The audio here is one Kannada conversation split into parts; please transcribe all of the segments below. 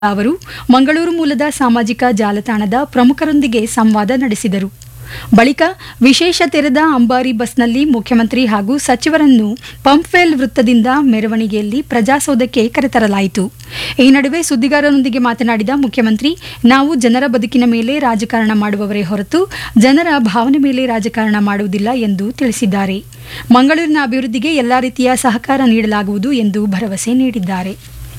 ಅವರು ಮಂಗಳೂರು ಮೂಲದ ಸಾಮಾಜಿಕ ಜಾಲತಾಣದ ಪ್ರಮುಖರೊಂದಿಗೆ ಸಂವಾದ ನಡೆಸಿದರು ಬಳಿಕ ವಿಶೇಷ ತೆರೆದ ಅಂಬಾರಿ ಬಸ್ನಲ್ಲಿ ಮುಖ್ಯಮಂತ್ರಿ ಹಾಗೂ ಸಚಿವರನ್ನು ಪಂಪ್ವೆಲ್ ವೃತ್ತದಿಂದ ಮೆರವಣಿಗೆಯಲ್ಲಿ ಪ್ರಜಾಸೌಧಕ್ಕೆ ಕರೆತರಲಾಯಿತು ಈ ನಡುವೆ ಸುದ್ದಿಗಾರರೊಂದಿಗೆ ಮಾತನಾಡಿದ ಮುಖ್ಯಮಂತ್ರಿ ನಾವು ಜನರ ಬದುಕಿನ ಮೇಲೆ ರಾಜಕಾರಣ ಮಾಡುವವರೇ ಹೊರತು ಜನರ ಭಾವನೆ ಮೇಲೆ ರಾಜಕಾರಣ ಮಾಡುವುದಿಲ್ಲ ಎಂದು ತಿಳಿಸಿದ್ದಾರೆ ಮಂಗಳೂರಿನ ಅಭಿವೃದ್ಧಿಗೆ ಎಲ್ಲಾ ರೀತಿಯ ಸಹಕಾರ ನೀಡಲಾಗುವುದು ಎಂದು ಭರವಸೆ ನೀಡಿದ್ದಾರೆ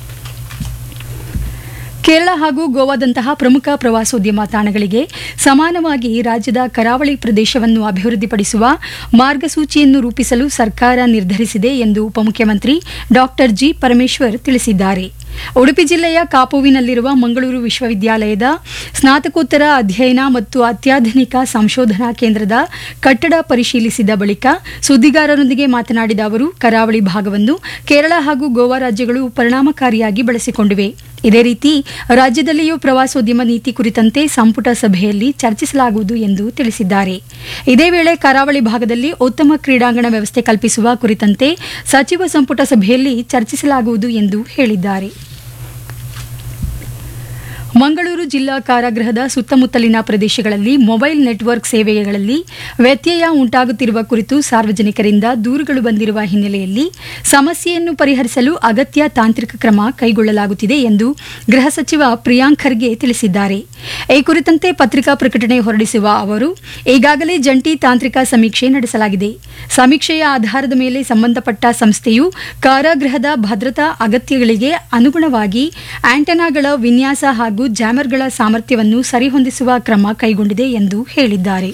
ಕೇರಳ ಹಾಗೂ ಗೋವಾದಂತಹ ಪ್ರಮುಖ ಪ್ರವಾಸೋದ್ಯಮ ತಾಣಗಳಿಗೆ ಸಮಾನವಾಗಿ ರಾಜ್ಯದ ಕರಾವಳಿ ಪ್ರದೇಶವನ್ನು ಅಭಿವೃದ್ಧಿಪಡಿಸುವ ಮಾರ್ಗಸೂಚಿಯನ್ನು ರೂಪಿಸಲು ಸರ್ಕಾರ ನಿರ್ಧರಿಸಿದೆ ಎಂದು ಉಪಮುಖ್ಯಮಂತ್ರಿ ಡಾಕ್ಟರ್ ಜಿ ಪರಮೇಶ್ವರ್ ತಿಳಿಸಿದ್ದಾರೆ ಉಡುಪಿ ಜಿಲ್ಲೆಯ ಕಾಪುವಿನಲ್ಲಿರುವ ಮಂಗಳೂರು ವಿಶ್ವವಿದ್ಯಾಲಯದ ಸ್ನಾತಕೋತ್ತರ ಅಧ್ಯಯನ ಮತ್ತು ಅತ್ಯಾಧುನಿಕ ಸಂಶೋಧನಾ ಕೇಂದ್ರದ ಕಟ್ಟಡ ಪರಿಶೀಲಿಸಿದ ಬಳಿಕ ಸುದ್ದಿಗಾರರೊಂದಿಗೆ ಮಾತನಾಡಿದ ಅವರು ಕರಾವಳಿ ಭಾಗವನ್ನು ಕೇರಳ ಹಾಗೂ ಗೋವಾ ರಾಜ್ಯಗಳು ಪರಿಣಾಮಕಾರಿಯಾಗಿ ಬಳಸಿಕೊಂಡಿವೆ ಇದೇ ರೀತಿ ರಾಜ್ಯದಲ್ಲಿಯೂ ಪ್ರವಾಸೋದ್ಯಮ ನೀತಿ ಕುರಿತಂತೆ ಸಂಪುಟ ಸಭೆಯಲ್ಲಿ ಚರ್ಚಿಸಲಾಗುವುದು ಎಂದು ತಿಳಿಸಿದ್ದಾರೆ ಇದೇ ವೇಳೆ ಕರಾವಳಿ ಭಾಗದಲ್ಲಿ ಉತ್ತಮ ಕ್ರೀಡಾಂಗಣ ವ್ಯವಸ್ಥೆ ಕಲ್ಪಿಸುವ ಕುರಿತಂತೆ ಸಚಿವ ಸಂಪುಟ ಸಭೆಯಲ್ಲಿ ಚರ್ಚಿಸಲಾಗುವುದು ಎಂದು ಹೇಳಿದ್ದಾರೆ ಮಂಗಳೂರು ಜಿಲ್ಲಾ ಕಾರಾಗೃಹದ ಸುತ್ತಮುತ್ತಲಿನ ಪ್ರದೇಶಗಳಲ್ಲಿ ಮೊಬೈಲ್ ನೆಟ್ವರ್ಕ್ ಸೇವೆಗಳಲ್ಲಿ ವ್ಯತ್ಯಯ ಉಂಟಾಗುತ್ತಿರುವ ಕುರಿತು ಸಾರ್ವಜನಿಕರಿಂದ ದೂರುಗಳು ಬಂದಿರುವ ಹಿನ್ನೆಲೆಯಲ್ಲಿ ಸಮಸ್ಯೆಯನ್ನು ಪರಿಹರಿಸಲು ಅಗತ್ಯ ತಾಂತ್ರಿಕ ಕ್ರಮ ಕೈಗೊಳ್ಳಲಾಗುತ್ತಿದೆ ಎಂದು ಗೃಹ ಸಚಿವ ಪ್ರಿಯಾಂಕ್ ಖರ್ಗೆ ತಿಳಿಸಿದ್ದಾರೆ ಈ ಕುರಿತಂತೆ ಪತ್ರಿಕಾ ಪ್ರಕಟಣೆ ಹೊರಡಿಸುವ ಅವರು ಈಗಾಗಲೇ ಜಂಟಿ ತಾಂತ್ರಿಕ ಸಮೀಕ್ಷೆ ನಡೆಸಲಾಗಿದೆ ಸಮೀಕ್ಷೆಯ ಆಧಾರದ ಮೇಲೆ ಸಂಬಂಧಪಟ್ಟ ಸಂಸ್ಥೆಯು ಕಾರಾಗೃಹದ ಭದ್ರತಾ ಅಗತ್ಯಗಳಿಗೆ ಅನುಗುಣವಾಗಿ ಆಂಟೆನಾಗಳ ವಿನ್ಯಾಸ ಹಾಗೂ ಜಾಮರ್ಗಳ ಸಾಮರ್ಥ್ಯವನ್ನು ಸರಿಹೊಂದಿಸುವ ಕ್ರಮ ಕೈಗೊಂಡಿದೆ ಎಂದು ಹೇಳಿದ್ದಾರೆ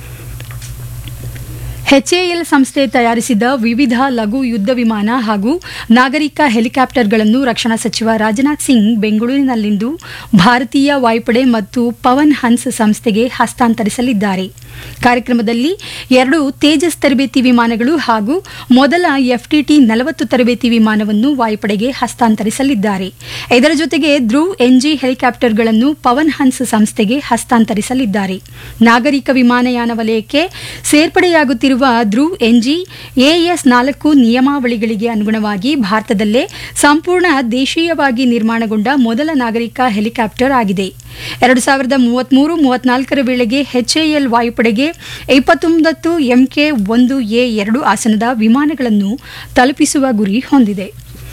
ಎಚ್ಎಎಲ್ ಸಂಸ್ಥೆ ತಯಾರಿಸಿದ ವಿವಿಧ ಲಘು ಯುದ್ಧ ವಿಮಾನ ಹಾಗೂ ನಾಗರಿಕ ಹೆಲಿಕಾಪ್ಟರ್ಗಳನ್ನು ರಕ್ಷಣಾ ಸಚಿವ ರಾಜನಾಥ್ ಸಿಂಗ್ ಬೆಂಗಳೂರಿನಲ್ಲಿಂದು ಭಾರತೀಯ ವಾಯುಪಡೆ ಮತ್ತು ಪವನ್ ಹನ್ಸ್ ಸಂಸ್ಥೆಗೆ ಹಸ್ತಾಂತರಿಸಲಿದ್ದಾರೆ ಕಾರ್ಯಕ್ರಮದಲ್ಲಿ ಎರಡು ತೇಜಸ್ ತರಬೇತಿ ವಿಮಾನಗಳು ಹಾಗೂ ಮೊದಲ ಎಫ್ಟಿಟಿ ನಲವತ್ತು ತರಬೇತಿ ವಿಮಾನವನ್ನು ವಾಯುಪಡೆಗೆ ಹಸ್ತಾಂತರಿಸಲಿದ್ದಾರೆ ಇದರ ಜೊತೆಗೆ ಧ್ರುವ್ ಎನ್ಜಿ ಹೆಲಿಕಾಪ್ಟರ್ಗಳನ್ನು ಪವನ್ ಹನ್ಸ್ ಸಂಸ್ಥೆಗೆ ಹಸ್ತಾಂತರಿಸಲಿದ್ದಾರೆ ನಾಗರಿಕ ವಿಮಾನಯಾನ ವಲಯಕ್ಕೆ ಸೇರ್ಪಡೆಯಾಗುತ್ತಿರುವ ಧ್ರುವ್ ಎನ್ಜಿ ಎಎಸ್ ನಾಲ್ಕು ನಿಯಮಾವಳಿಗಳಿಗೆ ಅನುಗುಣವಾಗಿ ಭಾರತದಲ್ಲೇ ಸಂಪೂರ್ಣ ದೇಶೀಯವಾಗಿ ನಿರ್ಮಾಣಗೊಂಡ ಮೊದಲ ನಾಗರಿಕ ಹೆಲಿಕಾಪ್ಟರ್ ಆಗಿದೆ ಎರಡು ಸಾವಿರದ ಮೂವತ್ಮೂರು ಮೂವತ್ನಾಲ್ಕರ ವೇಳೆಗೆ ಎಚ್ಎಎಲ್ ವಾಯುಪಡೆಗೆ ಇಪ್ಪತ್ತೊಂಬತ್ತು ಎಂಕೆ ಒಂದು ಎ ಎರಡು ಆಸನದ ವಿಮಾನಗಳನ್ನು ತಲುಪಿಸುವ ಗುರಿ ಹೊಂದಿದೆ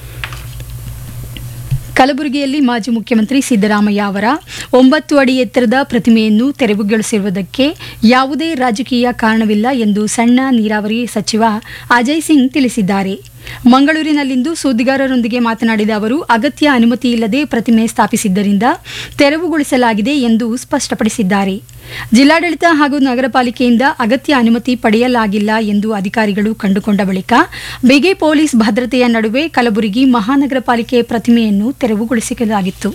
ಕಲಬುರಗಿಯಲ್ಲಿ ಮಾಜಿ ಮುಖ್ಯಮಂತ್ರಿ ಸಿದ್ದರಾಮಯ್ಯ ಅವರ ಒಂಬತ್ತು ಅಡಿ ಎತ್ತರದ ಪ್ರತಿಮೆಯನ್ನು ತೆರವುಗೊಳಿಸಿರುವುದಕ್ಕೆ ಯಾವುದೇ ರಾಜಕೀಯ ಕಾರಣವಿಲ್ಲ ಎಂದು ಸಣ್ಣ ನೀರಾವರಿ ಸಚಿವ ಅಜಯ್ ಸಿಂಗ್ ತಿಳಿಸಿದ್ದಾರೆ ಮಂಗಳೂರಿನಲ್ಲಿಂದು ಸುದ್ದಿಗಾರರೊಂದಿಗೆ ಮಾತನಾಡಿದ ಅವರು ಅಗತ್ಯ ಅನುಮತಿ ಇಲ್ಲದೆ ಪ್ರತಿಮೆ ಸ್ಥಾಪಿಸಿದ್ದರಿಂದ ತೆರವುಗೊಳಿಸಲಾಗಿದೆ ಎಂದು ಸ್ಪಷ್ಟಪಡಿಸಿದ್ದಾರೆ ಜಿಲ್ಲಾಡಳಿತ ಹಾಗೂ ನಗರ ಪಾಲಿಕೆಯಿಂದ ಅಗತ್ಯ ಅನುಮತಿ ಪಡೆಯಲಾಗಿಲ್ಲ ಎಂದು ಅಧಿಕಾರಿಗಳು ಕಂಡುಕೊಂಡ ಬಳಿಕ ಬಿಗಿ ಪೊಲೀಸ್ ಭದ್ರತೆಯ ನಡುವೆ ಕಲಬುರಗಿ ಮಹಾನಗರ ಪಾಲಿಕೆ ಪ್ರತಿಮೆಯನ್ನು ತೆರವುಗೊಳಿಸಲಾಗಿತ್ತು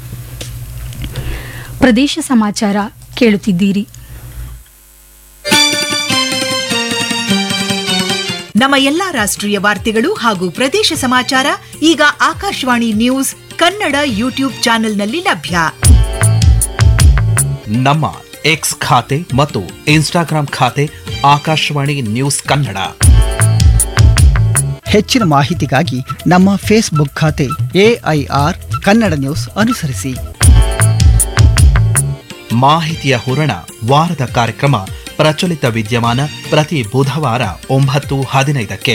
ಪ್ರದೇಶ ಸಮಾಚಾರ ಕೇಳುತ್ತಿದ್ದೀರಿ ನಮ್ಮ ಎಲ್ಲಾ ರಾಷ್ಟ್ರೀಯ ವಾರ್ತೆಗಳು ಹಾಗೂ ಪ್ರದೇಶ ಸಮಾಚಾರ ಈಗ ಆಕಾಶವಾಣಿ ನ್ಯೂಸ್ ಕನ್ನಡ ಯೂಟ್ಯೂಬ್ ಚಾನೆಲ್ನಲ್ಲಿ ಲಭ್ಯ ನಮ್ಮ ಎಕ್ಸ್ ಖಾತೆ ಮತ್ತು ಇನ್ಸ್ಟಾಗ್ರಾಂ ಖಾತೆ ಆಕಾಶವಾಣಿ ನ್ಯೂಸ್ ಕನ್ನಡ ಹೆಚ್ಚಿನ ಮಾಹಿತಿಗಾಗಿ ನಮ್ಮ ಫೇಸ್ಬುಕ್ ಖಾತೆ ಎಐಆರ್ ಕನ್ನಡ ನ್ಯೂಸ್ ಅನುಸರಿಸಿ ಮಾಹಿತಿಯ ಹೂರಣ ವಾರದ ಕಾರ್ಯಕ್ರಮ ಪ್ರಚಲಿತ ವಿದ್ಯಮಾನ ಪ್ರತಿ ಬುಧವಾರ ಒಂಬತ್ತು ಹದಿನೈದಕ್ಕೆ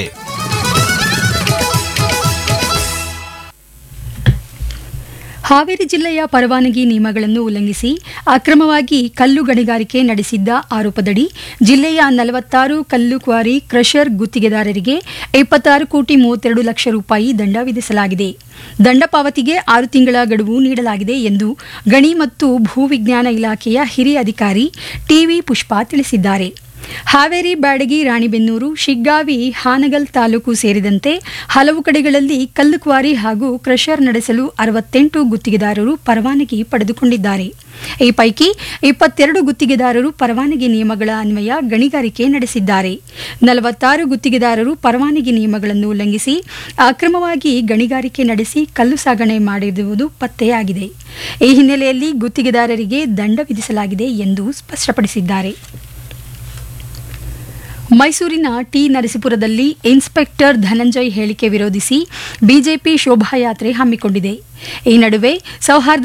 ಹಾವೇರಿ ಜಿಲ್ಲೆಯ ಪರವಾನಗಿ ನಿಯಮಗಳನ್ನು ಉಲ್ಲಂಘಿಸಿ ಅಕ್ರಮವಾಗಿ ಕಲ್ಲು ಗಣಿಗಾರಿಕೆ ನಡೆಸಿದ್ದ ಆರೋಪದಡಿ ಜಿಲ್ಲೆಯ ನಲವತ್ತಾರು ಕಲ್ಲು ಕ್ವಾರಿ ಕ್ರಷರ್ ಗುತ್ತಿಗೆದಾರರಿಗೆ ಇಪ್ಪತ್ತಾರು ಕೋಟಿ ಮೂವತ್ತೆರಡು ಲಕ್ಷ ರೂಪಾಯಿ ದಂಡ ವಿಧಿಸಲಾಗಿದೆ ದಂಡ ಪಾವತಿಗೆ ಆರು ತಿಂಗಳ ಗಡುವು ನೀಡಲಾಗಿದೆ ಎಂದು ಗಣಿ ಮತ್ತು ಭೂವಿಜ್ಞಾನ ಇಲಾಖೆಯ ಹಿರಿಯ ಅಧಿಕಾರಿ ಟಿವಿ ಪುಷ್ಪಾ ತಿಳಿಸಿದ್ದಾರೆ ಹಾವೇರಿ ಬ್ಯಾಡಗಿ ರಾಣಿಬೆನ್ನೂರು ಶಿಗ್ಗಾವಿ ಹಾನಗಲ್ ತಾಲೂಕು ಸೇರಿದಂತೆ ಹಲವು ಕಡೆಗಳಲ್ಲಿ ಕಲ್ಲು ಕ್ವಾರಿ ಹಾಗೂ ಕ್ರಷರ್ ನಡೆಸಲು ಅರವತ್ತೆಂಟು ಗುತ್ತಿಗೆದಾರರು ಪರವಾನಗಿ ಪಡೆದುಕೊಂಡಿದ್ದಾರೆ ಈ ಪೈಕಿ ಇಪ್ಪತ್ತೆರಡು ಗುತ್ತಿಗೆದಾರರು ಪರವಾನಗಿ ನಿಯಮಗಳ ಅನ್ವಯ ಗಣಿಗಾರಿಕೆ ನಡೆಸಿದ್ದಾರೆ ನಲವತ್ತಾರು ಗುತ್ತಿಗೆದಾರರು ಪರವಾನಗಿ ನಿಯಮಗಳನ್ನು ಉಲ್ಲಂಘಿಸಿ ಅಕ್ರಮವಾಗಿ ಗಣಿಗಾರಿಕೆ ನಡೆಸಿ ಕಲ್ಲು ಸಾಗಣೆ ಮಾಡಿರುವುದು ಪತ್ತೆಯಾಗಿದೆ ಈ ಹಿನ್ನೆಲೆಯಲ್ಲಿ ಗುತ್ತಿಗೆದಾರರಿಗೆ ದಂಡ ವಿಧಿಸಲಾಗಿದೆ ಎಂದು ಸ್ಪಷ್ಟಪಡಿಸಿದ್ದಾರೆ ಮೈಸೂರಿನ ಟಿ ನರಸೀಪುರದಲ್ಲಿ ಇನ್ಸ್ಪೆಕ್ಟರ್ ಧನಂಜಯ್ ಹೇಳಿಕೆ ವಿರೋಧಿಸಿ ಬಿಜೆಪಿ ಶೋಭಾಯಾತ್ರೆ ಹಮ್ಮಿಕೊಂಡಿದೆ ಈ ನಡುವೆ ಸೌಹಾರ್ದ